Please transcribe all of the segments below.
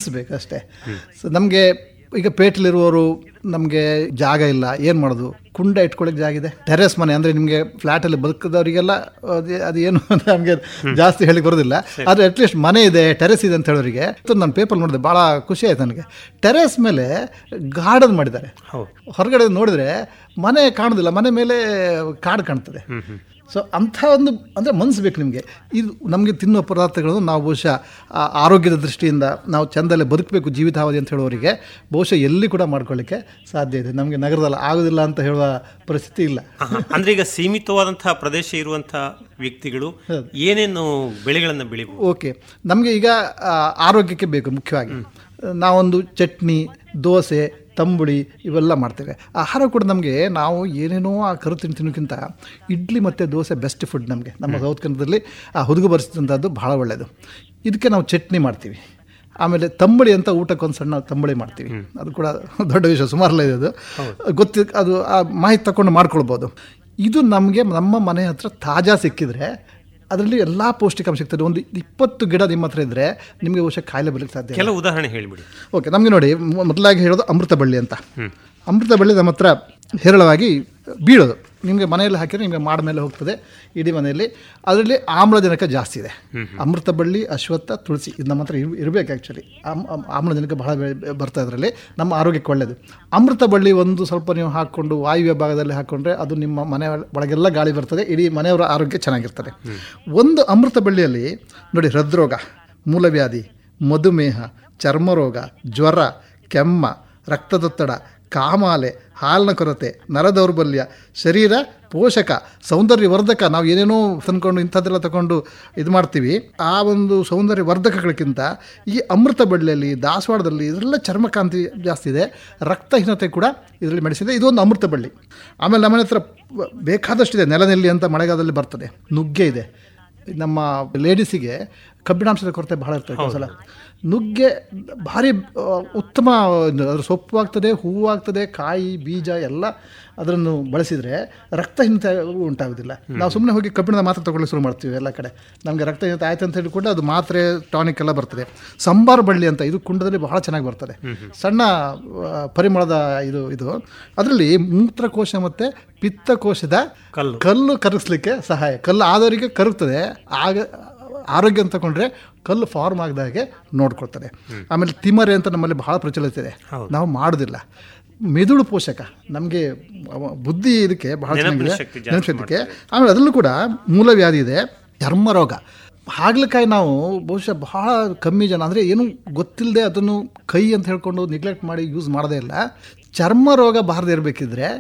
ಮನಸ್ಸು ಬೇಕು ಅಷ್ಟೇ ಸೊ ನಮಗೆ ಈಗ ಪೇಟೆಲಿರುವವರು ನಮಗೆ ಜಾಗ ಇಲ್ಲ ಏನು ಮಾಡೋದು ಕುಂಡ ಇಟ್ಕೊಳ್ಳೋಕೆ ಜಾಗ ಇದೆ ಟೆರೆಸ್ ಮನೆ ಅಂದರೆ ನಿಮಗೆ ಫ್ಲ್ಯಾಟಲ್ಲಿ ಬದುಕಿದವರಿಗೆಲ್ಲ ಅದು ಅದು ಏನು ಅಂತ ನಮಗೆ ಜಾಸ್ತಿ ಹೇಳಿ ಬರೋದಿಲ್ಲ ಆದರೆ ಅಟ್ಲೀಸ್ಟ್ ಮನೆ ಇದೆ ಟೆರೆಸ್ ಇದೆ ಅಂತ ಹೇಳೋರಿಗೆ ನಾನು ಪೇಪರ್ ನೋಡಿದೆ ಭಾಳ ಖುಷಿ ಆಯ್ತು ನನಗೆ ಟೆರೆಸ್ ಮೇಲೆ ಗಾರ್ಡನ್ ಮಾಡಿದ್ದಾರೆ ಹೌದು ಹೊರಗಡೆ ನೋಡಿದ್ರೆ ಮನೆ ಕಾಣೋದಿಲ್ಲ ಮನೆ ಮೇಲೆ ಕಾಡು ಕಾಣ್ತದೆ ಸೊ ಅಂಥ ಒಂದು ಅಂದರೆ ಮನಸ್ಸು ಬೇಕು ನಿಮಗೆ ಇದು ನಮಗೆ ತಿನ್ನುವ ಪದಾರ್ಥಗಳನ್ನು ನಾವು ಬಹುಶಃ ಆ ಆರೋಗ್ಯದ ದೃಷ್ಟಿಯಿಂದ ನಾವು ಚೆಂದಲ್ಲೇ ಬದುಕಬೇಕು ಜೀವಿತಾವಧಿ ಅಂತ ಹೇಳೋರಿಗೆ ಬಹುಶಃ ಎಲ್ಲಿ ಕೂಡ ಮಾಡ್ಕೊಳ್ಳಿಕ್ಕೆ ಸಾಧ್ಯ ಇದೆ ನಮಗೆ ನಗರದಲ್ಲಿ ಆಗೋದಿಲ್ಲ ಅಂತ ಹೇಳುವ ಪರಿಸ್ಥಿತಿ ಇಲ್ಲ ಆಹಾ. ಅಂದ್ರೆ ಈಗ ಸೀಮಿತವಾದಂತಹ ಪ್ರದೇಶ ಇರುವಂತಹ ವ್ಯಕ್ತಿಗಳು ಏನೇನು ಬೆಳೆಗಳನ್ನ ಬೆಳಿಬಹುದು ಓಕೆ ನಮಗೆ ಈಗ ಆ, ಆರೋಗ್ಯಕ್ಕೆ ಬೇಕು ಮುಖ್ಯವಾಗಿ ನಾವೊಂದು ಚಟ್ನಿ ದೋಸೆ ತಂಬುಳಿ ಇವೆಲ್ಲ ಮಾಡ್ತೇವೆ ಆಹಾರ ಕೂಡ ನಮಗೆ ನಾವು ಏನೇನೋ ಆ ಕರು ತಿನ್ ತಿನ್ನೋಕ್ಕಿಂತ ಇಡ್ಲಿ ಮತ್ತು ದೋಸೆ ಬೆಸ್ಟ್ ಫುಡ್ ನಮಗೆ ನಮ್ಮ ಸೌತ್ ಕನ್ನಡದಲ್ಲಿ ಆ ಹುದುಗು ಬರೆಸಿದಂಥದ್ದು ಭಾಳ ಒಳ್ಳೆಯದು ಇದಕ್ಕೆ ನಾವು ಚಟ್ನಿ ಮಾಡ್ತೀವಿ ಆಮೇಲೆ ತಂಬಳಿ ಅಂತ ಊಟಕ್ಕೊಂದು ಸಣ್ಣ ತಂಬಳಿ ಮಾಡ್ತೀವಿ ಅದು ಕೂಡ ದೊಡ್ಡ ವಿಷಯ ಸುಮಾರಲ್ಲ ಇದೆ ಅದು ಗೊತ್ತಿ ಅದು ಆ ಮಾಹಿತಿ ತಗೊಂಡು ಮಾಡ್ಕೊಳ್ಬೋದು ಇದು ನಮಗೆ ನಮ್ಮ ಮನೆ ಹತ್ರ ತಾಜಾ ಸಿಕ್ಕಿದ್ರೆ ಅದರಲ್ಲಿ ಎಲ್ಲ ಪೌಷ್ಟಿಕಾಂಶ ಸಿಗ್ತದೆ ಒಂದು ಇಪ್ಪತ್ತು ಗಿಡ ನಿಮ್ಮ ಹತ್ರ ಇದ್ದರೆ ನಿಮಗೆ ಬಹುಶಃ ಕಾಯಿಲೆ ಬರಲಿಕ್ಕೆ ಸಾಧ್ಯ ಇಲ್ಲ. ಕೆಲವು ಉದಾಹರಣೆ ಹೇಳಿಬಿಡಿ ಓಕೆ ನಮಗೆ ನೋಡಿ ಮೊ- ಮೊದಲಾಗಿ ಹೇಳೋದು ಅಮೃತ ಬಳ್ಳಿ ಅಂತ ಅಮೃತ ಬಳ್ಳಿ ನಮ್ಮ ಹತ್ರ ಹೇರಳವಾಗಿ ಬೀಳೋದು ನಿಮಗೆ ಮನೆಯಲ್ಲಿ ಹಾಕಿದ್ರೆ ನಿಮಗೆ ಮಾಡ ಮೇಲೆ ಹೋಗ್ತದೆ ಇಡೀ ಮನೆಯಲ್ಲಿ ಅದರಲ್ಲಿ ಆಮ್ಲಜನಕ ಜಾಸ್ತಿ ಇದೆ ಅಮೃತ ಬಳ್ಳಿ ಅಶ್ವತ್ಥ ತುಳಸಿ ಇದು ನಮ್ಮ ಹತ್ರ ಇರ್ ಇರಬೇಕು ಆ್ಯಕ್ಚುಲಿ ಆಮ್ಲಜನಕ ಬಹಳ ಬೆ- ಬರ್ತಾ ಇದರಲ್ಲಿ ನಮ್ಮ ಆರೋಗ್ಯಕ್ಕೆ ಒಳ್ಳೆಯದು ಅಮೃತ ಬಳ್ಳಿ ಒಂದು ಸ್ವಲ್ಪ ನೀವು ಹಾಕ್ಕೊಂಡು ವಾಯುವ್ಯ ಭಾಗದಲ್ಲಿ ಹಾಕ್ಕೊಂಡ್ರೆ ಅದು ನಿಮ್ಮ ಮನೆ ಒಳಗೆಲ್ಲ ಗಾಳಿ ಬರ್ತದೆ ಇಡೀ ಮನೆಯವರ ಆರೋಗ್ಯ ಚೆನ್ನಾಗಿರ್ತದೆ ಒಂದು ಅಮೃತ ಬಳ್ಳಿಯಲ್ಲಿ ನೋಡಿ ಹೃದ್ರೋಗ ಮೂಲವ್ಯಾಧಿ ಮಧುಮೇಹ ಚರ್ಮರೋಗ ಜ್ವರ ಕೆಮ್ಮ ರಕ್ತದೊತ್ತಡ ಕಾಮಾಲೆ ಹಾಲಿನ ಕೊರತೆ ನರದೌರ್ಬಲ್ಯ ಶರೀರ ಪೋಷಕ ಸೌಂದರ್ಯ ವರ್ಧಕ ನಾವು ಏನೇನೋ ತಂದ್ಕೊಂಡು ಇಂಥದ್ದೆಲ್ಲ ತಗೊಂಡು ಇದು ಮಾಡ್ತೀವಿ ಆ ಒಂದು ಸೌಂದರ್ಯ ವರ್ಧಕಗಳಕ್ಕಿಂತ ಈ ಅಮೃತ ಬಳ್ಳಿಯಲ್ಲಿ ದಾಸವಾಳದಲ್ಲಿ ಇದರೆಲ್ಲ ಚರ್ಮಕಾಂತಿ ಜಾಸ್ತಿ ಇದೆ ರಕ್ತಹೀನತೆ ಕೂಡ ಇದರಲ್ಲಿ ಮೆಡಿಸಿದೆ ಇದೊಂದು ಅಮೃತ ಬಳ್ಳಿ ಆಮೇಲೆ ನಮ್ಮನೆ ಹತ್ರ ಬೇಕಾದಷ್ಟಿದೆ ನೆಲನೆಲ್ಲಿ ಅಂತ ಮಳೆಗಾಲದಲ್ಲಿ ಬರ್ತದೆ ನುಗ್ಗೆ ಇದೆ ನಮ್ಮ ಲೇಡೀಸಿಗೆ ಕಬ್ಬಿಣಾಂಶದ ಕೊರತೆ ಬಹಳ ಇರ್ತದೆ ಕೆಲವು ಸಲ ನುಗ್ಗೆ ಭಾರಿ ಆ, ಉತ್ತಮ ಒಂದು ಅದ್ರ ಸೊಪ್ಪು ಆಗ್ತದೆ ಹೂವು ಆಗ್ತದೆ ಕಾಯಿ ಬೀಜ ಎಲ್ಲ ಅದನ್ನು ಬಳಸಿದರೆ ರಕ್ತಹೀನತೆ ಉಂಟಾಗೋದಿಲ್ಲ ನಾವು ಸುಮ್ಮನೆ ಹೋಗಿ ಕಬ್ಬಿಣದ ಮಾತ್ರೆ ತಗೊಳ್ಳಿ ಶುರು ಮಾಡ್ತೀವಿ ಎಲ್ಲ ಕಡೆ ನಮಗೆ ರಕ್ತಹೀನತೆ ಆಯ್ತು ಅಂತ ಹೇಳಿ ಕೂಡ ಅದು ಮಾತ್ರೆ ಟಾನಿಕ್ ಎಲ್ಲ ಬರ್ತದೆ ಸಂಬಾರ ಬಳ್ಳಿ ಅಂತ ಇದು ಕುಂಡದಲ್ಲಿ ಬಹಳ ಚೆನ್ನಾಗಿ ಬರ್ತದೆ ಸಣ್ಣ ಆ, ಪರಿಮಳದ ಇದು ಇದು ಅದರಲ್ಲಿ ಮೂತ್ರಕೋಶ ಮತ್ತು ಪಿತ್ತಕೋಶದ ಕಲ್ಲು. ಕಲ್ಲು ಕರಗಿಸ್ಲಿಕ್ಕೆ ಸಹಾಯ ಕಲ್ಲು ಆದವರಿಗೆ ಕರಗ್ತದೆ ಆಗ ಆರೋಗ್ಯ ಅಂತ ತಗೊಂಡ್ರೆ ಕಲ್ಲು ಫಾರ್ಮ್ ಆಗದ ಹಾಗೆ ನೋಡ್ಕೊಳ್ತಾರೆ ಆಮೇಲೆ ತಿಮರೆ ಅಂತ ನಮ್ಮಲ್ಲಿ ಬಹಳ ಪ್ರಚಲಿತ ಇದೆ ನಾವು ಮಾಡೋದಿಲ್ಲ ಮೆದುಳು ಪೋಷಕ ನಮಗೆ ಬುದ್ಧಿ ಇದಕ್ಕೆ ಬಹಳ ನೆನಪಿನ ಚೆನ್ನಾಗಿದೆ ಶಕ್ತಿ ಜಾಸ್ತಿ ನೆನಪಿದ್ದಕ್ಕೆ ಆಮೇಲೆ ಅದರಲ್ಲೂ ಕೂಡ ಮೂಲವ್ಯಾಧಿ ಇದೆ ಚರ್ಮ ರೋಗ ಹಾಗಲಕಾಯಿ ನಾವು ಬಹುಶಃ ಬಹಳ ಕಮ್ಮಿ ಜನ ಅಂದರೆ ಏನು ಗೊತ್ತಿಲ್ಲದೆ ಅದನ್ನು ಕೈ ಅಂತ ಹೇಳ್ಕೊಂಡು ನೆಗ್ಲೆಕ್ಟ್ ಮಾಡಿ ಯೂಸ್ ಮಾಡೋದೇ ಇಲ್ಲ ಚರ್ಮ ರೋಗ ಬಾರದೇ ಇರಬೇಕಿದ್ರೆ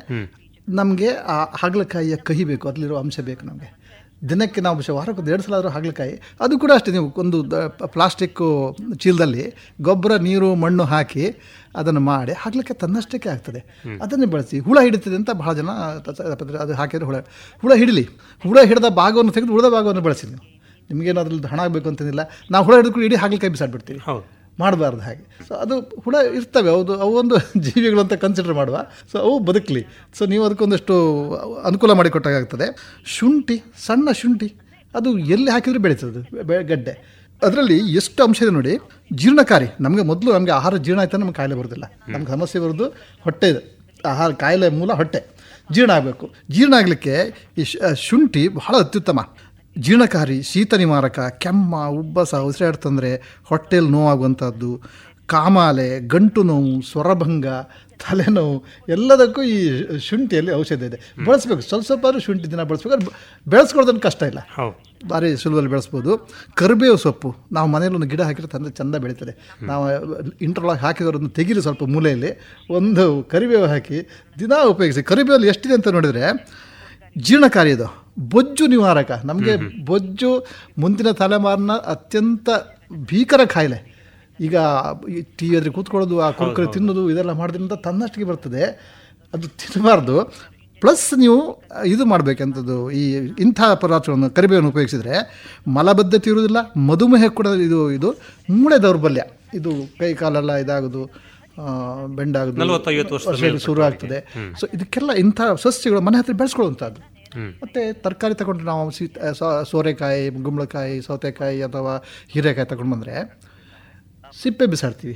ನಮಗೆ ಆ ಹಾಗಲಕಾಯಿಯ ಕಹಿ ಬೇಕು ಅದರಲ್ಲಿರೋ ಅಂಶ ಬೇಕು ನಮಗೆ ದಿನಕ್ಕೆ ನಾವು ಬಹುಶಃ ವಾರಕ್ಕೆ ಒಂದು ಎರಡು ಸಲ ಆದರೂ ಹಾಗಲಕಾಯಿ ಅದು ಕೂಡ ಅಷ್ಟೇ ನೀವು ಒಂದು ಪ್ಲಾಸ್ಟಿಕ್ಕು ಚೀಲದಲ್ಲಿ ಗೊಬ್ಬರ ನೀರು ಮಣ್ಣು ಹಾಕಿ ಅದನ್ನು ಮಾಡಿ ಹಾಗಲಕಾಯಿ ತನ್ನಷ್ಟಕ್ಕೆ ಆಗ್ತದೆ ಅದನ್ನೇ ಬಳಸಿ ಹುಳ ಹಿಡಿತದೆ ಅಂತ ಬಹಳ ಜನ ತ- ತ- ಅದು ಹಾಕಿದ್ರೆ ಹುಳ ಹುಳ ಹಿಡಲಿ ಹುಳ ಹಿಡಿದ ಭಾಗವನ್ನು ತೆಗೆದು ಉಳಿದ ಭಾಗವನ್ನು ಬಳಸಿ ನೀವು ನಿಮಗೇನು ಅದ್ರಲ್ಲಿ ಹಣ ಆಗಬೇಕು ಅಂತೇನಿಲ್ಲ ನಾವು ಹುಳ ಹಿಡಿದು ಇಡೀ ಹಾಗಲಕಾಯಿ ಬಿಸಾಡ್ಬಿಡ್ತೀವಿ ಹೌದು ಮಾಡಬಾರ್ದು ಹಾಗೆ ಸೊ ಅದು ಹುಳ ಇರ್ತವೆ ಹೌದು ಅವು ಒಂದು ಜೀವಿಗಳು ಅಂತ ಕನ್ಸಿಡರ್ ಮಾಡುವ ಸೊ ಅವು ಬದುಕಲಿ ಸೊ ನೀವು ಅದಕ್ಕೊಂದಷ್ಟು ಅನುಕೂಲ ಮಾಡಿಕೊಟ್ಟಾಗ್ತದೆ ಶುಂಠಿ ಸಣ್ಣ ಶುಂಠಿ ಅದು ಎಲ್ಲಿ ಹಾಕಿದ್ರೆ ಬೆಳೀತದೆ ಬೆ- ಗಡ್ಡೆ ಅದರಲ್ಲಿ ಎಷ್ಟು ಅಂಶ ಇದೆ ನೋಡಿ ಜೀರ್ಣಕಾರಿ ನಮಗೆ ಮೊದಲು ನಮಗೆ ಆಹಾರ ಜೀರ್ಣ ಆಯ್ತಾ ನಮ್ಗೆ ಕಾಯಿಲೆ ಬರೋದಿಲ್ಲ ನಮ್ಗೆ ಸಮಸ್ಯೆ ಬರೋದು ಹೊಟ್ಟೆ ಇದೆ ಆಹಾರ ಕಾಯಿಲೆ ಮೂಲ ಹೊಟ್ಟೆ ಜೀರ್ಣ ಆಗಬೇಕು ಜೀರ್ಣ ಆಗಲಿಕ್ಕೆ ಈ ಶ್- ಶುಂಠಿ ಬಹಳ ಅತ್ಯುತ್ತಮ ಜೀರ್ಣಕಾರಿ ಶೀತ ನಿವಾರಕ ಕೆಮ್ಮ ಉಬ್ಬಸ ಉಸಿರಾಟ ತೊಂದರೆ ಹೊಟ್ಟೆಯಲ್ಲಿ ನೋವಾಗುವಂಥದ್ದು ಕಾಮಾಲೆ ಗಂಟು ನೋವು ಸ್ವರಭಂಗ ತಲೆನೋವು ಎಲ್ಲದಕ್ಕೂ ಈ ಶುಂಠಿಯಲ್ಲಿ ಔಷಧ ಇದೆ ಬಳಸ್ಬೇಕು ಸ್ವಲ್ಪ ಸ್ವಲ್ಪ ಆದ್ರೂ ಶುಂಠಿ ದಿನ ಬಳಸ್ಬೇಕು ಅದು ಬೆಳೆಸ್ಕೊಳ್ಳೋದನ್ನು ಕಷ್ಟ ಇಲ್ಲ ಹೌದು ಭಾರಿ ಸುಲಭದಲ್ಲಿ ಬೆಳೆಸ್ಬೋದು ಕರಿಬೇವು ಸೊಪ್ಪು ನಾವು ಮನೇಲಿ ಒಂದು ಗಿಡ ಹಾಕಿದ್ರೆ ತಂದೆ ಚಂದ ಬೆಳೀತದೆ ನಾವು ಇಂಟರ್ಲಾಕ್ ಹಾಕಿದವರನ್ನು ತೆಗೀರಿ ಸ್ವಲ್ಪ ಮೂಲೆಯಲ್ಲಿ ಒಂದು ಕರಿಬೇವು ಹಾಕಿ ದಿನ ಉಪಯೋಗಿಸಿ ಕರಿಬೇವಲ್ಲಿ ಎಷ್ಟಿದೆ ಅಂತ ನೋಡಿದರೆ ಜೀರ್ಣಕಾರಿ ಇದು ಬೊಜ್ಜು ನಿವಾರಕ ನಮಗೆ ಬೊಜ್ಜು ಮುಂದಿನ ತಲೆಮಾರಿನ ಅತ್ಯಂತ ಭೀಕರ ಕಾಯಿಲೆ ಈಗ ಟಿ ವಿ ಎದುರು ಕೂತ್ಕೊಳ್ಳೋದು ಆ ಕುರ್ಕುರೆ ತಿನ್ನೋದು ಇದೆಲ್ಲ ಮಾಡೋದ್ರಿಂದ ತನ್ನಷ್ಟಿಗೆ ಬರ್ತದೆ ಅದು ತಿನ್ನಬಾರ್ದು ಪ್ಲಸ್ ನೀವು ಇದು ಮಾಡಬೇಕಂಥದ್ದು ಈ ಇಂಥ ಪದಾರ್ಥಗಳನ್ನು ಕರಿಬೇವನ್ನು ಉಪಯೋಗಿಸಿದರೆ ಮಲಬದ್ಧತೆ ಇರುವುದಿಲ್ಲ ಮಧುಮೇಹ ಕೂಡ ಇದು ಇದು ಮೂಳೆ ದೌರ್ಬಲ್ಯ ಇದು ಕೈ ಕಾಲೆಲ್ಲ ಇದಾಗೋದು ಆ, ಬೆಂಡಾಗೋದು ನಲವತ್ತೈವತ್ತು ವರ್ಷದ ವರ್ಷದಲ್ಲಿ ಶುರು ಆಗ್ತದೆ ಸೊ ಇದಕ್ಕೆಲ್ಲ ಇಂಥ ಸಸ್ಯಗಳು ಮನೆ ಹತ್ರ ಬೆಳೆಸ್ಕೊಳ್ಳುವಂಥದ್ದು ಮತ್ತು ತರಕಾರಿ ತಗೊಂಡ್ರೆ ನಾವು ಸೀತ ಸೋ- ಸೋರೆಕಾಯಿ ಗುಂಬಳಕಾಯಿ ಸೌತೆಕಾಯಿ ಅಥವಾ ಹೀರೆಕಾಯಿ ತಗೊಂಡು ಬಂದರೆ ಸಿಪ್ಪೆ ಬಿಸಾಡ್ತೀವಿ